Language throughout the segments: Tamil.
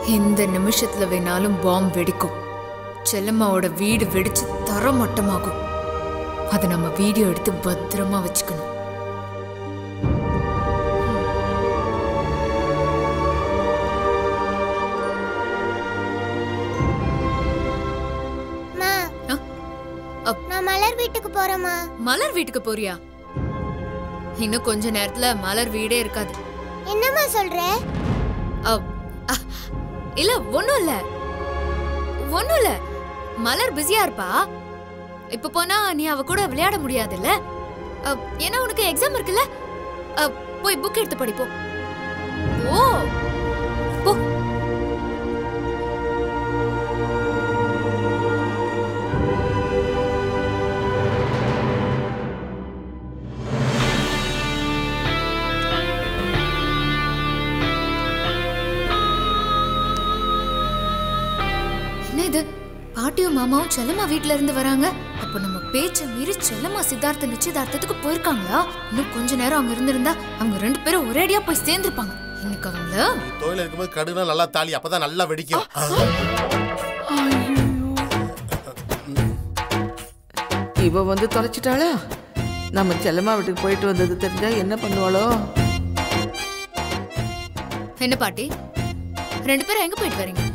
எந்த நிமிஷத்துல வேணாலும் பாம் வெடிக்கும் செல்லம்மாவோட வீடு வெடிச்சு தர மட்டமாகும் அதை நம்ம வீடியோ எடுத்து பத்திரமா வச்சுக்கணும் மா ஆ? அப்- நான் மலர் வீட்டுக்கு போறேம்மா மலர் வீட்டுக்கு போறியா இன்னும் கொஞ்ச நேரத்துல மலர் வீடே இருக்காது என்னம்மா சொல்ற அப்- அ, இல்ல ஒண்ணும் இல்ல ஒண்ணும் இல்ல மலர் பிஸியா இருப்பா இப்ப போனா நீ அவ கூட விளையாட முடியாதுல்ல அப், ஏன்னா உனக்கு எக்ஸாம் இருக்குல்ல அப், போய் புக் எடுத்து படிப்போம் ஓ போ என்ன இது பாட்டியும் மாமாவும் செல்லம்மா வீட்ல இருந்து வராங்க அப்போ நம்ம பேச்ச மீறி செல்லம்மா சித்தார்த்த நிச்சயதார்த்தத்துக்கு போயிருக்காங்களா இன்னும் கொஞ்ச நேரம் அங்க இருந்திருந்தா அவங்க ரெண்டு பேரும் ஒரேடியா போய் சேர்ந்திருப்பாங்க இன்னைக்கு அவங்கள தொழில் இருக்கும்போது கடுனா நல்லா தாலி அப்பதான் நல்லா வெடிக்கும் இவ வந்து தொலைச்சிட்டாளா நம்ம செல்லம்மா வீட்டுக்கு போயிட்டு வந்தது தெரிஞ்சா என்ன பண்ணுவாளோ என்ன பாட்டி ரெண்டு பேரும் எங்க போயிட்டு வரீங்க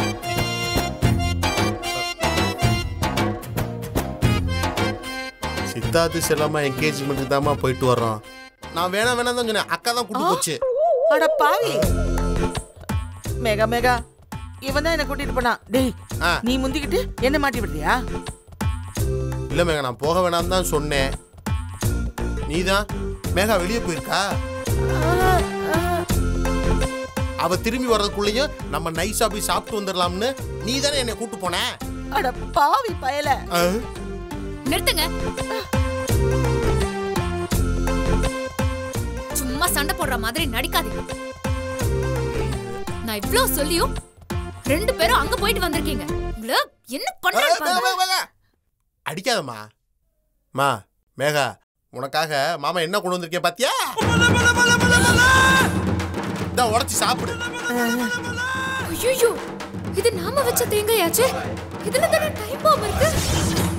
சித்தார்த்து செல்லாம என்கேஜ்மெண்ட்டுக்கு தாம்மா போயிட்டு வர்றோம் நான் வேணாம் வேணாம் தான் சொன்னேன் அக்கா தான் கூட்டு போச்சு அட பாவி மேகா மேகா இவன் தான் என்ன கூட்டிட்டு போனான் டேய் ஆ. நீ முந்திக்கிட்டு என்ன மாட்டி விடுறியா இல்ல மேகா நான் போக வேணாம் தான் சொன்னேன் நீதான் மேகா வெளியே போயிருக்கா அவ திரும்பி வர்றதுக்குள்ளேயும் நம்ம நைஸா போய் சாப்பிட்டு வந்துடலாம்னு நீ தானே என்னை கூட்டு போன அட பாவி பயல ஆ? நிறுத்துங்க சும்மா சண்டை போடுற மாதிரி நடிக்காதீங்க நான் இவ்ளோ சொல்லியும் ரெண்டு பேரும் அங்க போயிட்டு வந்திருக்கீங்க உங்கள என்ன ஆ, பண்றேன்னு மேகா, பாருங்க. மேகா, மேகா. அடிக்காதம்மா மா மேகா உனக்காக மாமா என்ன கொண்டு வந்திருக்கேன் பாத்தியா இதான் உடைச்சு சாப்பிடு ஐயோ இது நாம வச்ச தேங்காயாச்சு இதுல தானே டைம் பாம் இருக்கு